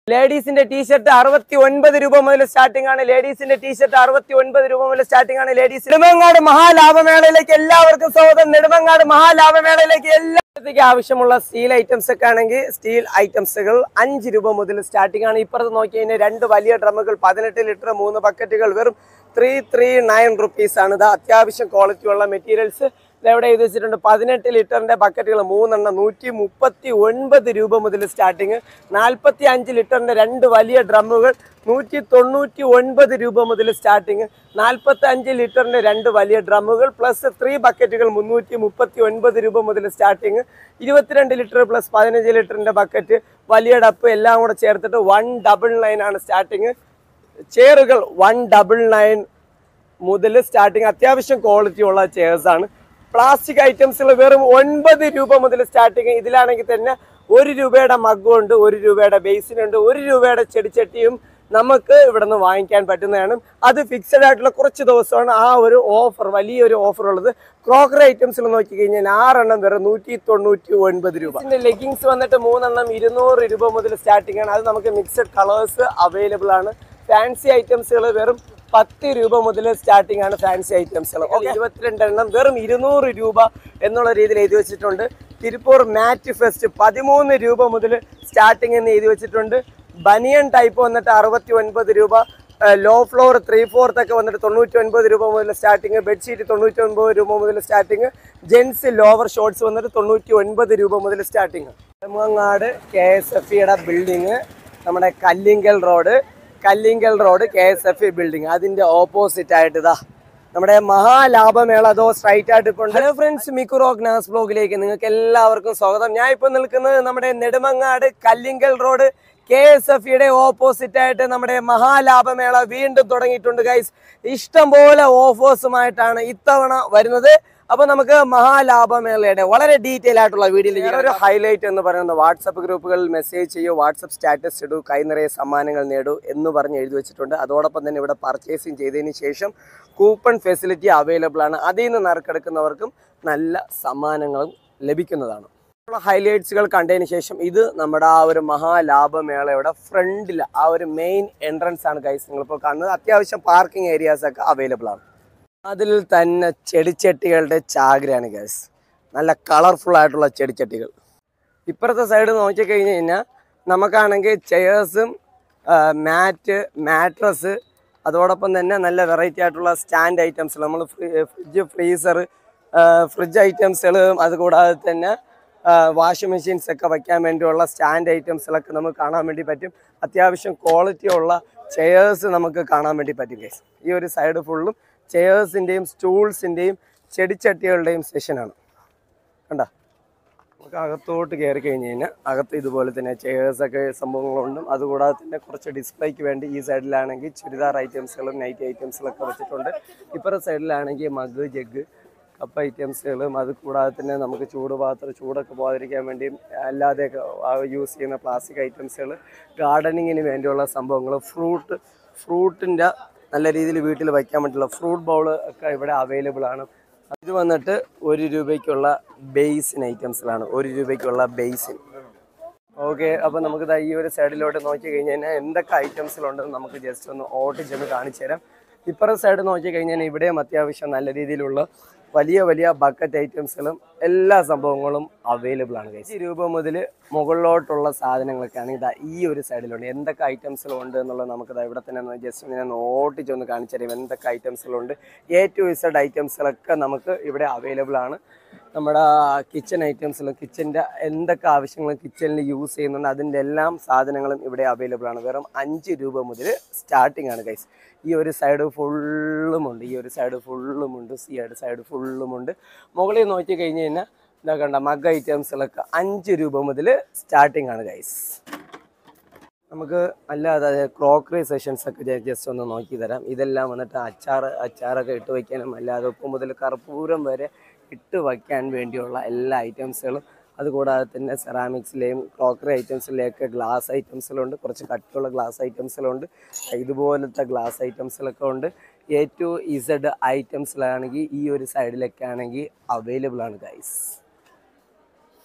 ലേഡീസിന്റെ T shirt അറുപത്തി ഒൻപത് രൂപ മുതൽ സ്റ്റാർട്ടിംഗ് ആണ് ലേഡീസിന്റെ ടീഷർട്ട് അറുപത്തി ഒൻപത് രൂപ മുതൽ സ്റ്റാർട്ടിംഗ് ആണ് ലേഡീസ് നെടുമങ്ങാട് മഹാലാഭമേളയിലേക്ക് എല്ലാവർക്കും സ്വാഗതം നെടുമങ്ങാട് മഹാലാഭമേളയിലേക്ക് എല്ലാത്തേക്ക് ആവശ്യമുള്ള സ്റ്റീൽ ഐറ്റംസ് ഒക്കെ ആണെങ്കിൽ സ്റ്റീൽ ഐറ്റംസുകൾ അഞ്ച് രൂപ മുതൽ സ്റ്റാർട്ടിംഗ് ആണ് ഇപ്പുറത്ത് നോക്കി കഴിഞ്ഞാൽ രണ്ട് വലിയ ഡ്രമ്മുകൾ പതിനെട്ട് ലിറ്റർ മൂന്ന് ബക്കറ്റുകൾ വെറും ത്രീ ത്രീ നയൻ റുപ്പീസ് ആണ് ഇത് അത്യാവശ്യം ക്വാളിറ്റി ഉള്ള മെറ്റീരിയൽസ് ഇതെവിടെ എഴുതി വെച്ചിട്ടുണ്ട് പതിനെട്ട് ലിറ്ററിന്റെ ബക്കറ്റുകൾ മൂന്നെണ്ണം നൂറ്റി മുപ്പത്തി ഒൻപത് രൂപ മുതൽ സ്റ്റാർട്ടിങ് നാൽപ്പത്തി അഞ്ച് ലിറ്ററിന്റെ രണ്ട് വലിയ ഡ്രമ്മുകൾ നൂറ്റി തൊണ്ണൂറ്റി ഒൻപത് രൂപ മുതൽ സ്റ്റാർട്ടിങ് നാൽപ്പത്തി അഞ്ച് ലിറ്ററിന്റെ രണ്ട് വലിയ ഡ്രമ്മുകൾ പ്ലസ് ത്രീ ബക്കറ്റുകൾ മുന്നൂറ്റി മുപ്പത്തി ഒൻപത് രൂപ മുതൽ സ്റ്റാർട്ടിങ് ഇരുപത്തിരണ്ട് ലിറ്റർ പ്ലസ് പതിനഞ്ച് ലിറ്ററിന്റെ ബക്കറ്റ് വലിയ ഡപ്പ് എല്ലാം കൂടെ ചേർത്തിട്ട് വൺ ഡബിൾ നയൻ ആണ് സ്റ്റാർട്ടിങ് ചെയറുകൾ വൺ ഡബിൾ നയൻ മുതൽ സ്റ്റാർട്ടിങ് അത്യാവശ്യം ക്വാളിറ്റി ഉള്ള ചെയർസ് ആണ് പ്ലാസ്റ്റിക് ഐറ്റംസുകൾ വെറും ഒൻപത് രൂപ മുതൽ സ്റ്റാർട്ടിങ് ഇതിലാണെങ്കിൽ തന്നെ ഒരു രൂപയുടെ മഗ്ഗും ഉണ്ട് ഒരു രൂപയുടെ ബേസിനുണ്ട് ഒരു രൂപയുടെ ചെടിച്ചട്ടിയും നമുക്ക് ഇവിടെ നിന്ന് വാങ്ങിക്കാൻ പറ്റുന്നതാണ് അത് ഫിക്സഡ് ആയിട്ടുള്ള കുറച്ച് ദിവസമാണ് ആ ഒരു ഓഫർ വലിയൊരു ഓഫർ ഉള്ളത് ക്രോക്കറി ഐറ്റംസിൽ നോക്കി കഴിഞ്ഞാൽ ആറെണ്ണം വെറും നൂറ്റി തൊണ്ണൂറ്റി ഒൻപത് രൂപ ഇതിന്റെ ലെഗിങ്സ് വന്നിട്ട് മൂന്നെണ്ണം ഇരുന്നൂറ് രൂപ മുതൽ സ്റ്റാർട്ടിംഗ് ആണ് അത് നമുക്ക് മിക്സഡ് കളേഴ്സ് അവൈലബിൾ ആണ് ഫാൻസി ഐറ്റംസുകൾ വെറും പത്ത് രൂപ മുതൽ സ്റ്റാർട്ടിംഗ് ആണ് ഫാൻസി ഐറ്റംസുകൾ ഇരുപത്തിരണ്ട് എണ്ണം വെറും ഇരുന്നൂറ് രൂപ എന്നുള്ള രീതിയിൽ എഴുതി വെച്ചിട്ടുണ്ട് തിരുപ്പൂർ മാറ്റ് ഫെസ്റ്റ് പതിമൂന്ന് രൂപ മുതൽ സ്റ്റാർട്ടിംഗ് എന്ന് എഴുതി വെച്ചിട്ടുണ്ട് ബനിയൻ ടൈപ്പ് വന്നിട്ട് അറുപത്തി ഒൻപത് രൂപ ലോ ഫ്ലോർ ത്രീ ഫോർത്ത് ഒക്കെ വന്നിട്ട് തൊണ്ണൂറ്റി ഒൻപത് രൂപ മുതൽ സ്റ്റാർട്ടിങ് ബെഡ്ഷീറ്റ് തൊണ്ണൂറ്റി ഒൻപത് രൂപ മുതൽ സ്റ്റാർട്ടിങ് ജെൻസ് ലോവർ ഷോർട്സ് വന്നിട്ട് തൊണ്ണൂറ്റി ഒൻപത് രൂപ മുതൽ starting Nedumangad K S F ഇയുടെ ബിൽഡിങ് നമ്മുടെ Kallingal road Kallingal road K S F E building അതിന്റെ ഓപ്പോസിറ്റ് ആയിട്ട് ഇതാ നമ്മുടെ മഹാലാഭമേള അതോ സ്ട്രൈറ്റ് ആയിട്ട് ഇപ്പോൾ ഹലോ ഫ്രണ്ട്സ് മിക്കുറോ ഗ്നാസ് ബ്ലോഗിലേക്ക് നിങ്ങൾക്ക് എല്ലാവർക്കും സ്വാഗതം ഞാൻ ഇപ്പോൾ നിൽക്കുന്നത് നമ്മുടെ Nedumangad Kallingal road K S F ഇയുടെ ഓപ്പോസിറ്റ് ആയിട്ട് നമ്മുടെ മഹാലാഭമേള വീണ്ടും തുടങ്ങിയിട്ടുണ്ട് ഗൈസ് ഇഷ്ടംപോലെ ഓഫേഴ്സുമായിട്ടാണ് ഇത്തവണ വരുന്നത് അപ്പൊ നമുക്ക് മഹാലാഭമേളയുടെ വളരെ ഡീറ്റെയിൽ ആയിട്ടുള്ള വീഡിയോയിൽ ഒരു ഹൈലൈറ്റ് എന്ന് പറയുന്നത് വാട്സപ്പ് ഗ്രൂപ്പുകളിൽ മെസ്സേജ് ചെയ്യൂ വാട്സപ്പ് സ്റ്റാറ്റസ് ഇടൂ കൈ നിറയെ സമ്മാനങ്ങൾ നേടൂ എന്ന് പറഞ്ഞ് എഴുതി വെച്ചിട്ടുണ്ട് അതോടൊപ്പം തന്നെ ഇവിടെ പർച്ചേസിങ് ചെയ്തതിന് ശേഷം കൂപ്പൺ ഫെസിലിറ്റി അവൈലബിൾ ആണ് അതിൽ നിന്ന് നറുക്കെടുക്കുന്നവർക്കും നല്ല സമ്മാനങ്ങളും ലഭിക്കുന്നതാണ് ഹൈലൈറ്റ്സുകൾ കണ്ടതിന് ശേഷം ഇത് നമ്മുടെ ആ ഒരു മഹാലാഭമേളയുടെ ഫ്രണ്ടിൽ ആ ഒരു മെയിൻ എൻട്രൻസ് ആണ് ഗൈസ് നിങ്ങളിപ്പോൾ കാണുന്നത് അത്യാവശ്യം പാർക്കിംഗ് ഏരിയാസ് ഒക്കെ അവൈലബിൾ ആണ് അതിൽ തന്നെ ചെടിച്ചട്ടികളുടെ ചാകരയാണ് ഗൈസ് നല്ല കളർഫുൾ ആയിട്ടുള്ള ചെടിച്ചട്ടികൾ ഇപ്പുറത്തെ സൈഡ് നോക്കിക്കഴിഞ്ഞ് കഴിഞ്ഞാൽ നമുക്കാണെങ്കിൽ ചെയേഴ്സും മാറ്റ് മാട്രസ് അതോടൊപ്പം തന്നെ നല്ല വെറൈറ്റി ആയിട്ടുള്ള സ്റ്റാൻഡ് ഐറ്റംസ് നമ്മൾ ഫ്രിഡ്ജ് ഫ്രീസർ ഫ്രിഡ്ജ് ഐറ്റംസുകൾ അതുകൂടാതെ തന്നെ വാഷിംഗ് മെഷീൻസ് ഒക്കെ വയ്ക്കാൻ വേണ്ടിയുള്ള സ്റ്റാൻഡ് ഐറ്റംസുകളൊക്കെ നമുക്ക് കാണാൻ വേണ്ടി പറ്റും അത്യാവശ്യം ക്വാളിറ്റി ഉള്ള ചെയേഴ്സ് നമുക്ക് കാണാൻ വേണ്ടി പറ്റും ഗൈസ് ഈ ഒരു സൈഡ് ഫുള്ളും ചെയേഴ്സിൻ്റെയും സ്റ്റൂൾസിൻ്റെയും ചെടിച്ചട്ടികളുടെയും സെഷനാണ് കണ്ട നമുക്ക് അകത്തോട്ട് കയറി കഴിഞ്ഞ് കഴിഞ്ഞാൽ അകത്ത് ഇതുപോലെ തന്നെ ചെയേഴ്സൊക്കെ സംഭവങ്ങളുണ്ട് അതുകൂടാതെ തന്നെ കുറച്ച് ഡിസ്പ്ലേക്ക് വേണ്ടി ഈ സൈഡിലാണെങ്കിൽ ചുരിദാർ ഐറ്റംസുകളും നൈറ്റ് ഐറ്റംസുകളൊക്കെ വെച്ചിട്ടുണ്ട് ഇപ്പുറത്തെ സൈഡിലാണെങ്കിൽ മഗ് ജഗ് കപ്പ് ഐറ്റംസുകളും അത് കൂടാതെ തന്നെ നമുക്ക് ചൂടുപാത്രം ചൂടൊക്കെ പോകാതിരിക്കാൻ വേണ്ടി അല്ലാതെയൊക്കെ യൂസ് ചെയ്യുന്ന പ്ലാസ്റ്റിക് ഐറ്റംസുകൾ ഗാർഡനിങ്ങിന് വേണ്ടിയുള്ള സംഭവങ്ങൾ ഫ്രൂട്ട് ഫ്രൂട്ടിൻ്റെ നല്ല രീതിയിൽ വീട്ടിൽ വയ്ക്കാൻ പറ്റുള്ള ഫ്രൂട്ട് ബൗൾ ഒക്കെ ഇവിടെ അവൈലബിൾ ആണ് ഇത് വന്നിട്ട് ഒരു രൂപയ്ക്കുള്ള ബേസിൻ ഐറ്റംസിലാണ് ഒരു രൂപയ്ക്കുള്ള ബേസിൻ ഓക്കെ അപ്പോൾ നമുക്ക് ദാ ഈ ഒരു സൈഡിലോട്ട് നോക്കി കഴിഞ്ഞ് കഴിഞ്ഞാൽ എന്തൊക്കെ ഐറ്റംസിലുണ്ടെന്ന് നമുക്ക് ജസ്റ്റ് ഒന്ന് ഓട്ടിച്ചൊന്ന് കാണിച്ചു തരാം ഇപ്പുറത്തെ സൈഡ് നോക്കി കഴിഞ്ഞാൽ ഇവിടെയും അത്യാവശ്യം നല്ല രീതിയിലുള്ള വലിയ വലിയ ബക്കറ്റ് ഐറ്റംസുകളും എല്ലാ സംഭവങ്ങളും അവൈലബിൾ ആണ് കഴിച്ച് രൂപ മുതൽ മുകളിലോട്ടുള്ള സാധനങ്ങളൊക്കെയാണ് ഇതാ ഈ ഒരു സൈഡിലുണ്ട് എന്തൊക്കെ ഐറ്റംസുകളുണ്ട് എന്നുള്ളത് നമുക്ക് ദാ ഇവിടെ തന്നെ ജസ്റ്റ് ഞാൻ ഓട്ടിച്ചൊന്ന് കാണിച്ചു തരാം എന്തൊക്കെ ഐറ്റംസുകളുണ്ട് എ ടു ഇസഡ് ഐറ്റംസുകളൊക്കെ നമുക്ക് ഇവിടെ അവൈലബിൾ ആണ് നമ്മുടെ കിച്ചൺ ഐറ്റംസിലും കിച്ചൻ്റെ എന്തൊക്കെ ആവശ്യങ്ങളും കിച്ചണിൽ യൂസ് ചെയ്യുന്നുണ്ട് അതിൻ്റെ എല്ലാം സാധനങ്ങളും ഇവിടെ അവൈലബിൾ ആണ് വെറും അഞ്ച് രൂപ മുതൽ സ്റ്റാർട്ടിംഗ് ആണ് ഗൈസ് ഈ ഒരു സൈഡ് ഫുള്ളുമുണ്ട് ഈ ഒരു സൈഡ് ഫുള്ളുമുണ്ട് ഈ ഒരു സൈഡ് ഫുള്ളുമുണ്ട് മുകളിൽ നോക്കി കഴിഞ്ഞ് കഴിഞ്ഞാൽ ഇതാ കണ്ട മഗ് ഐറ്റംസിലൊക്കെ അഞ്ച് രൂപ മുതൽ സ്റ്റാർട്ടിംഗ് ആണ് ഗൈസ് നമുക്ക് അല്ലാതെ ക്രോക്കറി സെഷൻസ് ഒക്കെ ജസ്റ്റ് ഒന്ന് നോക്കി തരാം ഇതെല്ലാം വന്നിട്ട് അച്ചാർ അച്ചാറൊക്കെ ഇട്ട് വയ്ക്കാനും അല്ലാതെ ഉപ്പ് മുതൽ കർപ്പൂരം വരെ ഇട്ട് വയ്ക്കാൻ വേണ്ടിയുള്ള എല്ലാ ഐറ്റംസുകളും അതുകൂടാതെ തന്നെ സെറാമിക്സിലെയും ക്രോക്കറി ഐറ്റംസിലെയൊക്കെ ഗ്ലാസ് ഐറ്റംസിലുണ്ട് കുറച്ച് കട്ടിയുള്ള ഗ്ലാസ് ഐറ്റംസിലുണ്ട് ഇതുപോലത്തെ ഗ്ലാസ് ഐറ്റംസിലൊക്കെ ഉണ്ട് എ ടു ഇസഡ് ഐറ്റംസിലാണെങ്കിൽ ഈ ഒരു സൈഡിലൊക്കെ ആണെങ്കിൽ അവൈലബിൾ ആണ് ഗൈസ്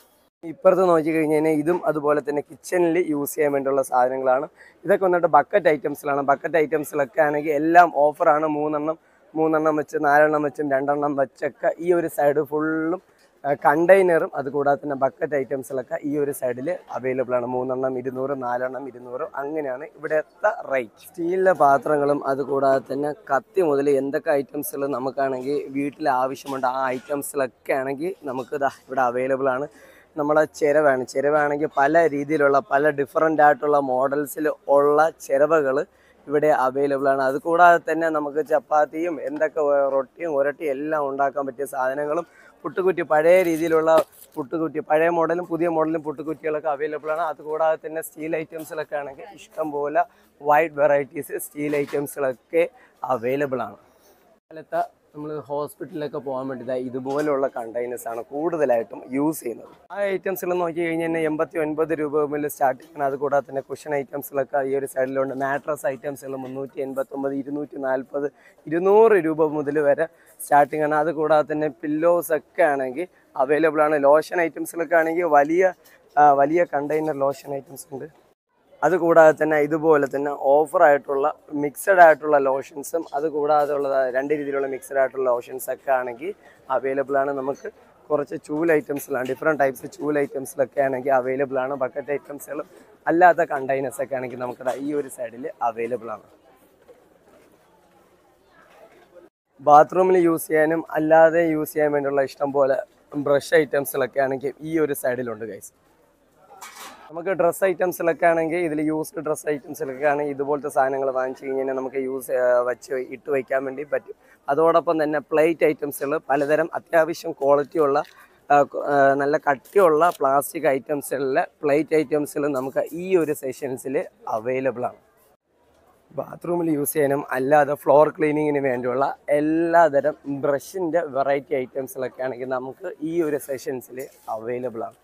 ഇപ്പുറത്ത് നോക്കി കഴിഞ്ഞ് കഴിഞ്ഞാൽ ഇതും അതുപോലെ തന്നെ കിച്ചണിൽ യൂസ് ചെയ്യാൻ വേണ്ടിയുള്ള സാധനങ്ങളാണ് ഇതൊക്കെ വന്നിട്ട് ബക്കറ്റ് ഐറ്റംസിലാണ് ബക്കറ്റ് ഐറ്റംസിലൊക്കെ ആണെങ്കിൽ എല്ലാം ഓഫറാണ് മൂന്നെണ്ണം മൂന്നെണ്ണം വെച്ച് നാലെണ്ണം വെച്ചും രണ്ടെണ്ണം വെച്ചൊക്കെ ഈ ഒരു സൈഡ് ഫുള്ളും കണ്ടെയ്നറും അതുകൂടാതെ തന്നെ ബക്കറ്റ് ഐറ്റംസിലൊക്കെ ഈ ഒരു സൈഡിൽ അവൈലബിൾ ആണ് മൂന്നെണ്ണം ഇരുന്നൂറ് നാലെണ്ണം ഇരുന്നൂറ് അങ്ങനെയാണ് ഇവിടുത്തെ റേറ്റ് സ്റ്റീലിലെ പാത്രങ്ങളും അതുകൂടാതെ തന്നെ കത്തി മുതൽ എന്തൊക്കെ ഐറ്റംസുകൾ നമുക്കാണെങ്കിൽ വീട്ടിൽ ആവശ്യമുണ്ട് ആ ഐറ്റംസിലൊക്കെ ആണെങ്കിൽ നമുക്ക് ദാ ഇവിടെ അവൈലബിൾ ആണ് നമ്മളെ ചിരവാണ് ചിരവാണെങ്കിൽ പല രീതിയിലുള്ള പല ഡിഫറെൻ്റ് ആയിട്ടുള്ള മോഡൽസിൽ ഉള്ള ചിരവകൾ ഇവിടെ അവൈലബിൾ ആണ് അതുകൂടാതെ തന്നെ നമുക്ക് ചപ്പാത്തിയും എന്തൊക്കെ റൊട്ടിയും ഉരട്ടിയും എല്ലാം ഉണ്ടാക്കാൻ പറ്റിയ സാധനങ്ങളും പുട്ടുകുറ്റി പഴയ രീതിയിലുള്ള പുട്ടുകുറ്റി പഴയ മോഡലും പുതിയ മോഡലും പുട്ടുകുറ്റികളൊക്കെ അവൈലബിൾ ആണ് അതുകൂടാതെ തന്നെ സ്റ്റീൽ ഐറ്റംസിലൊക്കെ ആണെങ്കിൽ ഇഷ്ടംപോലെ വൈഡ് വെറൈറ്റീസ് സ്റ്റീൽ ഐറ്റംസിലൊക്കെ അവൈലബിൾ ആണ് കാലത്ത് നമ്മൾ ഹോസ്പിറ്റലിലൊക്കെ പോകാൻ വേണ്ടി ദാ ഇതുപോലുള്ള കണ്ടെയ്നേഴ്സ് ആണ് കൂടുതലായിട്ടും യൂസ് ചെയ്യുന്നത് ആ ഐറ്റംസിൽ നോക്കി കഴിഞ്ഞാൽ തന്നെ എൺപത്തി ഒൻപത് രൂപ മുതൽ സ്റ്റാർട്ട് ചെയ്യണം അതുകൂടാതെ തന്നെ കുഷൻ ഐറ്റംസിലൊക്കെ ഈ ഒരു സൈഡിലുണ്ട് മാട്രസ് ഐറ്റംസുകൾ മുന്നൂറ്റി എൺപത്തൊമ്പത് ഇരുന്നൂറ്റി നാൽപ്പത് ഇരുന്നൂറ് രൂപ മുതൽ വരെ സ്റ്റാർട്ടിംഗ് ആണ് അതുകൂടാതെ തന്നെ പില്ലോസ് ഒക്കെ ആണെങ്കിൽ അവൈലബിൾ ആണ് ലോഷൻ ഐറ്റംസിലൊക്കെ ആണെങ്കിൽ വലിയ ആ, വലിയ കണ്ടെയ്നർ ലോഷൻ ഐറ്റംസ് ഉണ്ട് അതുകൂടാതെ തന്നെ ഇതുപോലെ തന്നെ ഓഫർ ആയിട്ടുള്ള മിക്സഡ് ആയിട്ടുള്ള ലോഷൻസും അതുകൂടാതെ ഉള്ള രണ്ട് രീതിയിലുള്ള മിക്സഡ് ആയിട്ടുള്ള ലോഷൻസ് ഒക്കെ ആണെങ്കിൽ അവൈലബിൾ ആണ് നമുക്ക് കുറച്ച് ചൂൽ ഐറ്റംസിലാണ് ഡിഫറെൻറ്റ് ടൈപ്സ് ചൂൽ ഐറ്റംസിലൊക്കെ ആണെങ്കിൽ അവൈലബിൾ ആണ് ബക്കറ്റ് ഐറ്റംസുകളും അല്ലാത്ത കണ്ടെയ്നേഴ്സ് ഒക്കെ ആണെങ്കിൽ നമുക്ക് ദാ ഈ ഒരു സൈഡിൽ അവൈലബിൾ ആണ് ബാത്റൂമിൽ യൂസ് ചെയ്യാനും അല്ലാതെ യൂസ് ചെയ്യാൻ വേണ്ടിയുള്ള ഇഷ്ടം പോലെ ബ്രഷ് ഐറ്റംസിലൊക്കെ ആണെങ്കിൽ ഈ ഒരു സൈഡിലുണ്ട് ഗൈസ് നമുക്ക് ഡ്രസ്സ് ഐറ്റംസിലൊക്കെ ആണെങ്കിൽ ഇതിൽ യൂസ്ഡ് ഡ്രസ്സ് ഐറ്റംസിലൊക്കെ ആണെങ്കിൽ ഇതുപോലത്തെ സാധനങ്ങൾ വാങ്ങിച്ചു കഴിഞ്ഞാൽ നമുക്ക് യൂസ് വെച്ച് ഇട്ട് വയ്ക്കാൻ വേണ്ടി പറ്റും അതോടൊപ്പം തന്നെ പ്ലേറ്റ് ഐറ്റംസുകൾ പലതരം അത്യാവശ്യം ക്വാളിറ്റിയുള്ള ആ, കു- ആ, നല്ല കട്ടിയുള്ള പ്ലാസ്റ്റിക് ഐറ്റംസുകളിലെ പ്ലേറ്റ് ഐറ്റംസുകൾ നമുക്ക് ഈ ഒരു സെഷൻസിൽ അവൈലബിൾ ആണ് ബാത്റൂമിൽ യൂസ് ചെയ്യാനും അല്ലാതെ ഫ്ലോർ ക്ലീനിങ്ങിന് വേണ്ടിയുള്ള എല്ലാതരം ബ്രഷിൻ്റെ വെറൈറ്റി ഐറ്റംസിലൊക്കെ ആണെങ്കിൽ നമുക്ക് ഈ ഒരു സെഷൻസിൽ അവൈലബിൾ ആണ്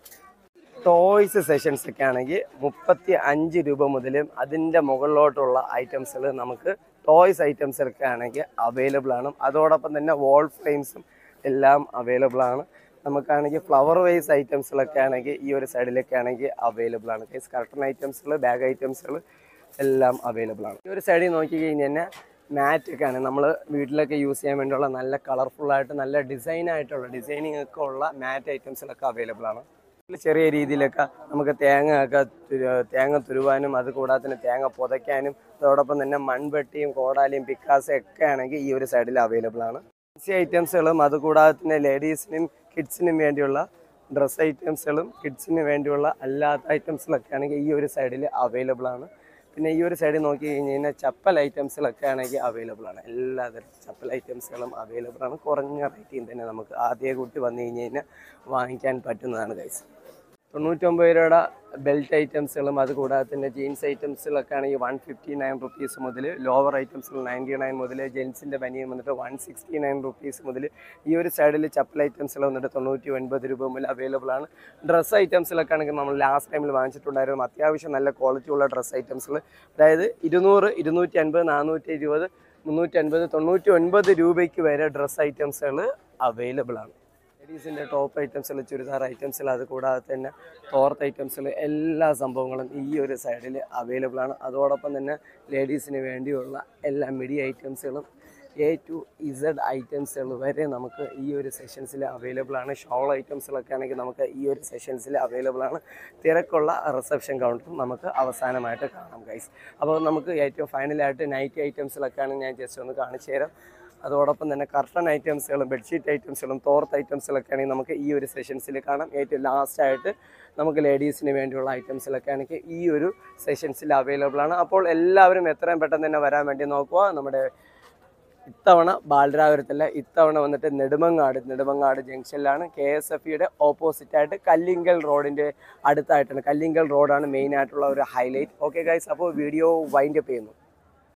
ടോയ്സ് സെഷൻസ് ഒക്കെ ആണെങ്കിൽ മുപ്പത്തി അഞ്ച് രൂപ മുതലും അതിൻ്റെ മുകളിലോട്ടുള്ള ഐറ്റംസുകൾ നമുക്ക് ടോയ്സ് ഐറ്റംസിലൊക്കെ ആണെങ്കിൽ അവൈലബിൾ ആണ് അതോടൊപ്പം തന്നെ വാൾ ഫ്രെയിംസും എല്ലാം അവൈലബിൾ ആണ് നമുക്കാണെങ്കിൽ ഫ്ലവർ വൈസ് ഐറ്റംസിലൊക്കെ ആണെങ്കിൽ ഈ ഒരു സൈഡിലൊക്കെ ആണെങ്കിൽ അവൈലബിൾ ആണ് കേസ് കർട്ടൺ ഐറ്റംസുകൾ ബാഗ് ഐറ്റംസുകൾ എല്ലാം അവൈലബിൾ ആണ് ഈ ഒരു സൈഡിൽ നോക്കി കഴിഞ്ഞ് കഴിഞ്ഞാൽ മാറ്റ് ഒക്കെ ആണ് നമ്മൾ വീട്ടിലൊക്കെ യൂസ് ചെയ്യാൻ വേണ്ടിയുള്ള നല്ല കളർഫുൾ ആയിട്ട് നല്ല ഡിസൈൻ ആയിട്ടുള്ള ഡിസൈനിങ് ഒക്കെ ഉള്ള മാറ്റ് ഐറ്റംസിലൊക്കെ അവൈലബിൾ ആണ് ഇതിൽ ചെറിയ രീതിയിലൊക്കെ നമുക്ക് തേങ്ങ ഒക്കെ തുരു- തേങ്ങ തുരുവാനും അത് കൂടാതെ തന്നെ തേങ്ങ പുതയ്ക്കാനും അതോടൊപ്പം തന്നെ മൺവെട്ടിയും കോടാലിയും പിക്കാസും ഒക്കെ ആണെങ്കിൽ ഈ ഒരു സൈഡിൽ അവൈലബിൾ ആണ് ഫാൻസി ഐറ്റംസുകളും അതുകൂടാതെ തന്നെ ലേഡീസിനും കിഡ്സിനും വേണ്ടിയുള്ള ഡ്രസ്സ് ഐറ്റംസുകളും കിഡ്സിന് വേണ്ടിയുള്ള അല്ലാത്ത ഐറ്റംസിലൊക്കെ ആണെങ്കിൽ ഈ ഒരു സൈഡിൽ അവൈലബിൾ ആണ് പിന്നെ ഈ ഒരു സൈഡിൽ നോക്കി കഴിഞ്ഞ് കഴിഞ്ഞാൽ ചപ്പൽ ഐറ്റംസിലൊക്കെ ആണെങ്കിൽ അവൈലബിൾ ആണ് എല്ലാതരം ചപ്പൽ ഐറ്റംസുകളും അവൈലബിൾ ആണ് കുറഞ്ഞ റേറ്റിൽ തന്നെ നമുക്ക് ആദ്യ കൂട്ടി വന്നു കഴിഞ്ഞ് കഴിഞ്ഞാൽ വാങ്ങിക്കാൻ പറ്റുന്നതാണ് ഗൈസ് തൊണ്ണൂറ്റൊമ്പത് രൂപയുടെ ബെൽറ്റ് ഐറ്റംസുകളും അതുകൂടാതെ തന്നെ ജീൻസ് ഐറ്റംസിലൊക്കെ ആണെങ്കിൽ വൺ ഫിഫ്റ്റി നയൻ റുപ്പീസ് മുതൽ ലോവർ ഐറ്റംസിൽ നയൻറ്റി നയൻ മുതൽ ജെൻസിൻ്റെ ബനിയൻ വന്നിട്ട് വൺ സിക്സ്റ്റി നയൻ റുപ്പീസ് മുതൽ ഈ ഒരു സൈഡിൽ ചപ്പൽ ഐറ്റംസിൽ വന്നിട്ട് തൊണ്ണൂറ്റി ഒൻപത് രൂപ മുതൽ അവൈലബിൾ ആണ് ഡ്രസ്സ് ഐറ്റംസിലൊക്കെ ആണെങ്കിൽ നമ്മൾ ലാസ്റ്റ് ടൈമിൽ വാങ്ങിച്ചിട്ടുണ്ടായിരുന്നു അത്യാവശ്യം നല്ല ക്വാളിറ്റി ഉള്ള ഡ്രസ്സ് ഐറ്റംസുകൾ അതായത് ഇരുന്നൂറ് ഇരുന്നൂറ്റി അൻപത് നാനൂറ്റി ഇരുപത് മുന്നൂറ്റി അൻപത് തൊണ്ണൂറ്റി ഒൻപത് രൂപയ്ക്ക് വരെ ഡ്രസ്സ് ഐറ്റംസുകൾ അവൈലബിൾ ആണ് ലേഡീസിൻ്റെ ടോപ്പ് ഐറ്റംസിൽ ചുരിദാർ ഐറ്റംസിൽ അത് കൂടാതെ തന്നെ തോർത്ത് ഐറ്റംസിൽ എല്ലാ സംഭവങ്ങളും ഈ ഒരു സൈഡിൽ അവൈലബിൾ ആണ് അതോടൊപ്പം തന്നെ ലേഡീസിന് വേണ്ടിയുള്ള എല്ലാ മിഡി ഐറ്റംസുകളും എ ടു ഇസഡ് ഐറ്റംസുകൾ വരെ നമുക്ക് ഈ ഒരു സെഷൻസിൽ അവൈലബിൾ ആണ് ഷോൾ ഐറ്റംസിലൊക്കെ ആണെങ്കിൽ നമുക്ക് ഈ ഒരു സെഷൻസിൽ അവൈലബിൾ ആണ് തിരക്കുള്ള റിസപ്ഷൻ കൗണ്ടറും നമുക്ക് അവസാനമായിട്ട് കാണാം ഗൈസ് അപ്പോൾ നമുക്ക് ഏറ്റവും ഫൈനലായിട്ട് നൈറ്റ് ഐറ്റംസിലൊക്കെയാണ് ഞാൻ ജസ്റ്റ് ഒന്ന് കാണിച്ചു തരാം അതോടൊപ്പം തന്നെ കർട്ടൺ ഐറ്റംസുകളും ബെഡ്ഷീറ്റ് ഐറ്റംസുകളും തോർത്ത് ഐറ്റംസിലൊക്കെ ആണെങ്കിൽ നമുക്ക് ഈ ഒരു സെഷൻസിൽ കാണാം ഏറ്റവും ലാസ്റ്റ് ആയിട്ട് നമുക്ക് ലേഡീസിന് വേണ്ടിയുള്ള ഐറ്റംസിലൊക്കെ ആണെങ്കിൽ ഈ ഒരു സെഷൻസിൽ അവൈലബിൾ ആണ് അപ്പോൾ എല്ലാവരും എത്രയും പെട്ടെന്ന് തന്നെ വരാൻ വേണ്ടി നോക്കുക നമ്മുടെ ഇത്തവണ ബാലരാപുരത്തല്ല ഇത്തവണ വന്നിട്ട് നെടുമങ്ങാട് നെടുമങ്ങാട് ജംഗ്ഷനിലാണ് കെ എസ് എഫ് ഇയുടെ ഓപ്പോസിറ്റ് ആയിട്ട് കല്ലിങ്കൽ റോഡിൻ്റെ അടുത്തായിട്ടാണ് കല്ലിങ്കൽ റോഡാണ് മെയിൻ ആയിട്ടുള്ള ഒരു ഹൈലൈറ്റ് ഓക്കെ ഗൈസ് അപ്പോൾ വീഡിയോ വൈൻഡ് അപ്പ് ചെയ്യുന്നു